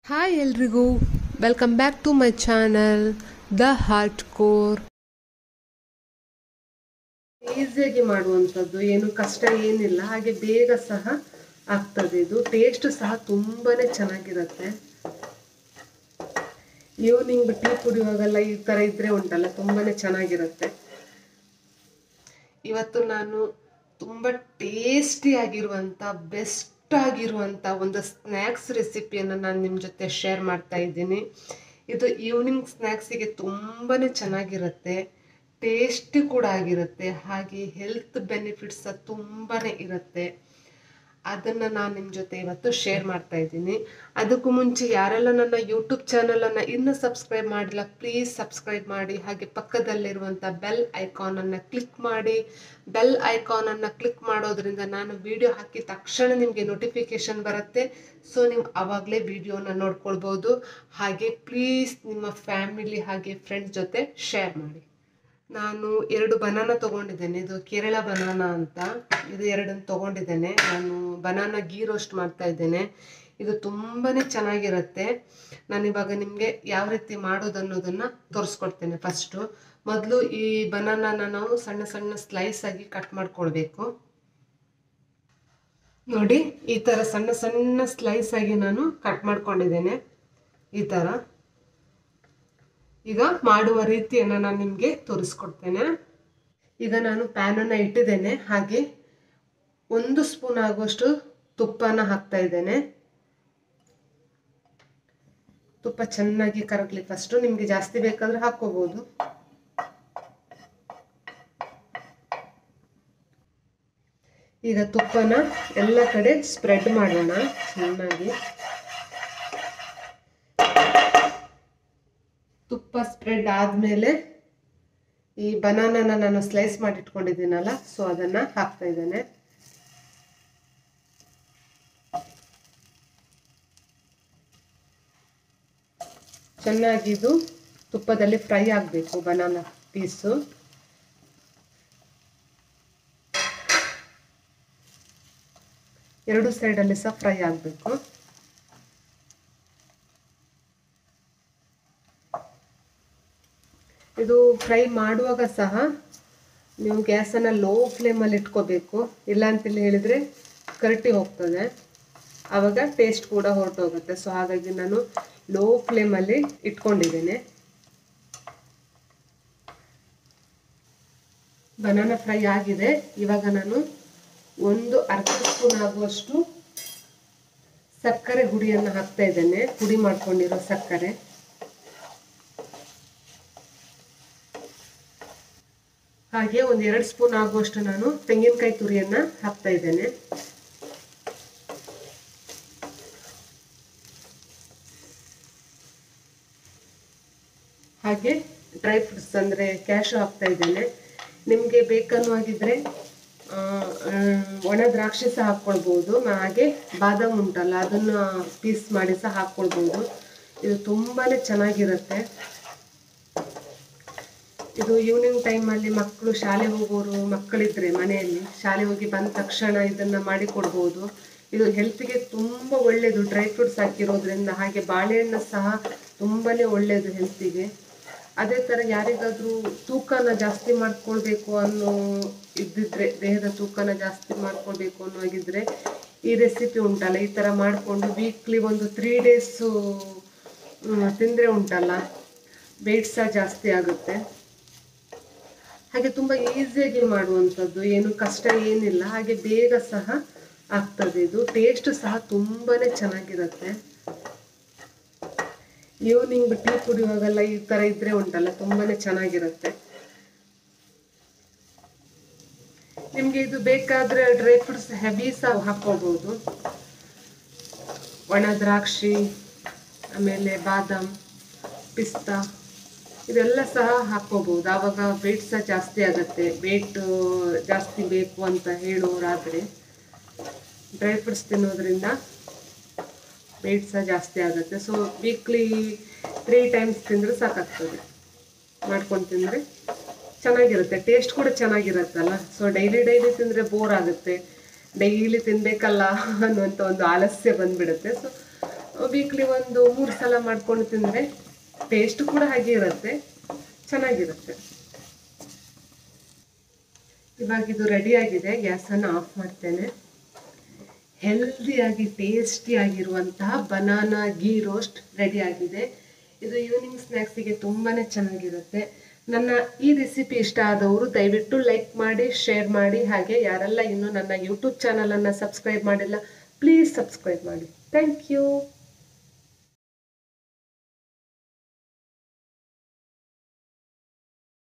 hi ಎಲ್ರಿಗೂ welcome back to my channel the heart core ಈಸಿಯಾಗಿ ಮಾಡುವಂಥದ್ದು ಏನು ಕಷ್ಟ ಏನಿಲ್ಲ ಹಾಗೆ ಬೇಗ ಸಹ ಆಗ್ತದೆ ಇದು ಟೇಸ್ಟ್ ಸಹ ತುಂಬಾನೇ ಚೆನ್ನಾಗಿರುತ್ತೆ ಈವ್ನಿಂಗ್ ಟೀ ಕುಡಿಯುವಾಗೆಲ್ಲ ಈ ಥರ ಇದ್ರೆ ಉಂಟಲ್ಲ ತುಂಬಾನೇ ಚೆನ್ನಾಗಿರುತ್ತೆ ಇವತ್ತು ನಾನು ತುಂಬ ಟೇಸ್ಟಿ ಆಗಿರುವಂಥ ಬೆಸ್ಟ್ ಆಗಿರುವಂಥ ಒಂದು ಸ್ನ್ಯಾಕ್ಸ್ ರೆಸಿಪಿಯನ್ನು ನಾನು ನಿಮ್ಮ ಜೊತೆ ಶೇರ್ ಮಾಡ್ತಾ ಇದ್ದೀನಿ ಇದು ಈವ್ನಿಂಗ್ ಸ್ನ್ಯಾಕ್ಸಿಗೆ ತುಂಬಾ ಚೆನ್ನಾಗಿರುತ್ತೆ ಟೇಸ್ಟಿ ಕೂಡ ಆಗಿರುತ್ತೆ ಹಾಗೆ ಹೆಲ್ತ್ ಬೆನಿಫಿಟ್ಸ್ ತುಂಬಾ ಇರುತ್ತೆ ಅದನ್ನು ನಾನು ನಿಮ್ಮ ಜೊತೆ ಇವತ್ತು ಶೇರ್ ಮಾಡ್ತಾ ಇದ್ದೀನಿ ಅದಕ್ಕೂ ಮುಂಚೆ ಯಾರೆಲ್ಲ ನನ್ನ ಯೂಟ್ಯೂಬ್ ಚಾನಲನ್ನು ಇನ್ನೂ ಸಬ್ಸ್ಕ್ರೈಬ್ ಮಾಡಿಲ್ಲ ಪ್ಲೀಸ್ ಸಬ್ಸ್ಕ್ರೈಬ್ ಮಾಡಿ ಹಾಗೆ ಪಕ್ಕದಲ್ಲಿರುವಂಥ ಬೆಲ್ ಐಕಾನನ್ನು ಕ್ಲಿಕ್ ಮಾಡಿ ಬೆಲ್ ಐಕಾನನ್ನು ಕ್ಲಿಕ್ ಮಾಡೋದ್ರಿಂದ ನಾನು ವಿಡಿಯೋ ಹಾಕಿದ ತಕ್ಷಣ ನಿಮಗೆ ನೋಟಿಫಿಕೇಶನ್ ಬರುತ್ತೆ ಸೊ ನೀವು ಆವಾಗಲೇ ವಿಡಿಯೋನ ನೋಡ್ಕೊಳ್ಬೋದು ಹಾಗೆ ಪ್ಲೀಸ್ ನಿಮ್ಮ ಫ್ಯಾಮಿಲಿ ಹಾಗೆ ಫ್ರೆಂಡ್ಸ್ ಜೊತೆ ಶೇರ್ ಮಾಡಿ ನಾನು ಎರಡು ಬನಾನ ತಗೊಂಡಿದ್ದೇನೆ ಇದು ಕೇರಳ ಬನಾನ ಅಂತ ಇದು ಎರಡನ್ನು ತಗೊಂಡಿದ್ದೇನೆ ನಾನು ಬನಾನ ಗೀ ರೋಸ್ಟ್ ಮಾಡ್ತಾ ಇದ್ದೇನೆ ಇದು ತುಂಬಾ ಚೆನ್ನಾಗಿರುತ್ತೆ ನಾನು ಇವಾಗ ನಿಮಗೆ ಯಾವ ರೀತಿ ಮಾಡೋದು ಅನ್ನೋದನ್ನು ತೋರಿಸ್ಕೊಡ್ತೇನೆ ಫಸ್ಟು ಮೊದಲು ಈ ಬನಾನನ ನಾವು ಸಣ್ಣ ಸಣ್ಣ ಸ್ಲೈಸ್ ಆಗಿ ಕಟ್ ಮಾಡ್ಕೊಳ್ಬೇಕು ನೋಡಿ ಈ ಥರ ಸಣ್ಣ ಸಣ್ಣ ಸ್ಲೈಸ್ ಆಗಿ ನಾನು ಕಟ್ ಮಾಡ್ಕೊಂಡಿದ್ದೇನೆ ಈ ಥರ ಈಗ ಮಾಡುವ ರೀತಿಯನ್ನು ನಾನು ನಿಮಗೆ ತೋರಿಸ್ಕೊಡ್ತೇನೆ ಈಗ ನಾನು ಪ್ಯಾನನ್ನು ಇಟ್ಟಿದ್ದೇನೆ ಹಾಗೆ ಒಂದು ಸ್ಪೂನ್ ಆಗುವಷ್ಟು ತುಪ್ಪನ ಹಾಕ್ತಾ ಇದ್ದೇನೆ ತುಪ್ಪ ಚೆನ್ನಾಗಿ ಕರಗಲಿ ಫಸ್ಟು ನಿಮಗೆ ಜಾಸ್ತಿ ಬೇಕಾದ್ರೆ ಹಾಕೋಬಹುದು ಈಗ ತುಪ್ಪನ ಎಲ್ಲ ಕಡೆ ಸ್ಪ್ರೆಡ್ ಮಾಡೋಣ ಚೆನ್ನಾಗಿ ತುಪ್ಪ ಸ್ಪ್ರೆಡ್ ಆದಮೇಲೆ ಈ ಬನಾನನ ನಾನು ಸ್ಲೈಸ್ ಮಾಡಿ ಇಟ್ಕೊಂಡಿದ್ದೀನಲ್ಲ ಸೊ ಅದನ್ನು ಹಾಕ್ತಾ ಇದ್ದೇನೆ ಚೆನ್ನಾಗಿ ಇದು ತುಪ್ಪದಲ್ಲಿ ಫ್ರೈ ಆಗಬೇಕು ಬನಾನ ಪೀಸು ಎರಡು ಸೈಡಲ್ಲಿ ಸಹ ಫ್ರೈ ಆಗಬೇಕು ಇದು ಫ್ರೈ ಮಾಡುವಾಗ ಸಹ ನೀವು ಗ್ಯಾಸನ್ನು ಲೋ ಫ್ಲೇಮಲ್ಲಿ ಇಟ್ಕೋಬೇಕು ಇಲ್ಲ ಅಂತೇಳಿ ಹೇಳಿದರೆ ಕರಟಿ ಹೋಗ್ತದೆ ಆವಾಗ ಟೇಸ್ಟ್ ಕೂಡ ಹೊರಟೋಗುತ್ತೆ ಸೊ ಹಾಗಾಗಿ ನಾನು ಲೋ ಫ್ಲೇಮಲ್ಲಿ ಇಟ್ಕೊಂಡಿದ್ದೇನೆ ಬನಾನ ಫ್ರೈ ಆಗಿದೆ ಇವಾಗ ನಾನು ಒಂದು ಅರ್ಧ ಸ್ಪೂನ್ ಆಗುವಷ್ಟು ಸಕ್ಕರೆ ಹುಡಿಯನ್ನು ಹಾಕ್ತಾ ಇದ್ದೇನೆ ಹುಡಿ ಮಾಡ್ಕೊಂಡಿರೋ ಸಕ್ಕರೆ ಹಾಗೆ ಒಂದು ಎರಡು ಸ್ಪೂನ್ ಆಗುವಷ್ಟು ನಾನು ತೆಂಗಿನಕಾಯಿ ತುರಿಯನ್ನು ಹಾಕ್ತಾ ಇದ್ದೇನೆ ಹಾಗೆ ಡ್ರೈ ಫ್ರೂಟ್ಸ್ ಅಂದರೆ ಕ್ಯಾಶು ಹಾಕ್ತಾ ಇದ್ದೇನೆ ನಿಮಗೆ ಬೇಕನ್ನುವಾಗಿದ್ರೆ ಒಣ ದ್ರಾಕ್ಷಿ ಸಹ ಹಾಕ್ಕೊಳ್ಬೋದು ಹಾಗೆ ಬಾದಾಮ್ ಉಂಟಲ್ಲ ಅದನ್ನು ಪೀಸ್ ಮಾಡಿ ಸಹ ಹಾಕ್ಕೊಳ್ಬೋದು ಇದು ತುಂಬಾ ಚೆನ್ನಾಗಿರುತ್ತೆ ಇದು ಈವ್ನಿಂಗ್ ಟೈಮಲ್ಲಿ ಮಕ್ಕಳು ಶಾಲೆ ಹೋಗೋರು ಮಕ್ಕಳಿದ್ರೆ ಮನೆಯಲ್ಲಿ ಶಾಲೆ ಹೋಗಿ ಬಂದ ತಕ್ಷಣ ಇದನ್ನು ಮಾಡಿ ಕೊಡ್ಬೋದು ಇದು ಹೆಲ್ತ್ಗೆ ತುಂಬ ಒಳ್ಳೆಯದು ಡ್ರೈ ಫ್ರೂಟ್ಸ್ ಹಾಕಿರೋದ್ರಿಂದ ಹಾಗೆ ಬಾಳೆಹಣ್ಣು ಸಹ ತುಂಬಾ ಒಳ್ಳೆಯದು ಹೆಲ್ತಿಗೆ ಅದೇ ಥರ ಯಾರಿಗಾದರೂ ತೂಕನ ಜಾಸ್ತಿ ಮಾಡ್ಕೊಳ್ಬೇಕು ಅನ್ನೋ ಇದ್ದಿದ್ರೆ ದೇಹದ ತೂಕನ ಜಾಸ್ತಿ ಮಾಡ್ಕೊಳ್ಬೇಕು ಅನ್ನೋಗಿದ್ರೆ ಈ ರೆಸಿಪಿ ಉಂಟಲ್ಲ ಈ ಥರ ಮಾಡಿಕೊಂಡು ವೀಕ್ಲಿ ಒಂದು ತ್ರೀ ಡೇಸು ತಿಂದರೆ ಉಂಟಲ್ಲ ವೆಯ್ಟ್ ಸಹ ಜಾಸ್ತಿ ಆಗುತ್ತೆ ಹಾಗೆ ತುಂಬ ಈಸಿಯಾಗಿ ಮಾಡುವಂಥದ್ದು ಏನು ಕಷ್ಟ ಏನಿಲ್ಲ ಹಾಗೆ ಬೇಗ ಸಹ ಆಗ್ತದೆ ಇದು ಟೇಸ್ಟ್ ಸಹ ತುಂಬಾ ಚೆನ್ನಾಗಿರುತ್ತೆ ಈವ್ನಿಂಗ್ ಟೀ ಕುಡಿಯುವಾಗೆಲ್ಲ ಈ ಥರ ಇದ್ರೆ ಉಂಟಲ್ಲ ತುಂಬಾ ಚೆನ್ನಾಗಿರುತ್ತೆ ನಿಮಗೆ ಇದು ಬೇಕಾದರೆ ಡ್ರೈ ಫ್ರೂಟ್ಸ್ ಹೆವಿ ಸಹ ಹಾಕ್ಕೋಬೋದು ಒಣ ದ್ರಾಕ್ಷಿ ಆಮೇಲೆ ಬಾದಾಮ್ ಪಿಸ್ತಾ ಇದೆಲ್ಲ ಸಹ ಹಾಕ್ಕೋಬಹುದು ಆವಾಗ ವೆಯ್ಟ್ ಸಹ ಜಾಸ್ತಿ ಆಗುತ್ತೆ ವೆಯ್ಟ್ ಜಾಸ್ತಿ ಬೇಕು ಅಂತ ಹೇಳೋರಾದರೆ ಡ್ರೈ ಫ್ರೂಟ್ಸ್ ತಿನ್ನೋದ್ರಿಂದ ವೆಯ್ಟ್ ಸಹ ಜಾಸ್ತಿ ಆಗುತ್ತೆ ಸೊ ವೀಕ್ಲಿ ತ್ರೀ ಟೈಮ್ಸ್ ತಿಂದರೆ ಸಾಕಾಗ್ತದೆ ಮಾಡ್ಕೊಂಡು ತಿಂದರೆ ಚೆನ್ನಾಗಿರುತ್ತೆ ಟೇಸ್ಟ್ ಕೂಡ ಚೆನ್ನಾಗಿರುತ್ತಲ್ಲ ಸೊ ಡೈಲಿ ಡೈಲಿ ತಿಂದರೆ ಬೋರ್ ಆಗುತ್ತೆ ಡೈಲಿ ತಿನ್ನಬೇಕಲ್ಲ ಅನ್ನುವಂಥ ಒಂದು ಆಲಸ್ಯ ಬಂದ್ಬಿಡುತ್ತೆ ಸೊ ವೀಕ್ಲಿ ಒಂದು ಮೂರು ಸಲ ಮಾಡ್ಕೊಂಡು ತಿಂದರೆ ಟೇಸ್ಟ್ ಕೂಡ ಹಾಗೆ ಇರುತ್ತೆ ಚೆನ್ನಾಗಿರುತ್ತೆ ಇವಾಗ ಇದು ರೆಡಿ ಆಗಿದೆ ಗ್ಯಾಸನ್ನು ಆಫ್ ಮಾಡ್ತೇನೆ ಹೆಲ್ದಿಯಾಗಿ ಟೇಸ್ಟಿಯಾಗಿರುವಂತಹ ಬನಾನಾ ಗೀ ರೋಸ್ಟ್ ರೆಡಿ ಆಗಿದೆ ಇದು ಈವ್ನಿಂಗ್ ಸ್ನ್ಯಾಕ್ಸಿಗೆ ತುಂಬಾ ಚೆನ್ನಾಗಿರುತ್ತೆ ನನ್ನ ಈ ರೆಸಿಪಿ ಇಷ್ಟ ಆದವರು ದಯವಿಟ್ಟು ಲೈಕ್ ಮಾಡಿ ಶೇರ್ ಮಾಡಿ ಹಾಗೆ ಯಾರೆಲ್ಲ ಇನ್ನೂ ನನ್ನ ಯೂಟ್ಯೂಬ್ ಚಾನಲನ್ನು ಸಬ್ಸ್ಕ್ರೈಬ್ ಮಾಡಿಲ್ಲ ಪ್ಲೀಸ್ ಸಬ್ಸ್ಕ್ರೈಬ್ ಮಾಡಿ ಥ್ಯಾಂಕ್ ಯು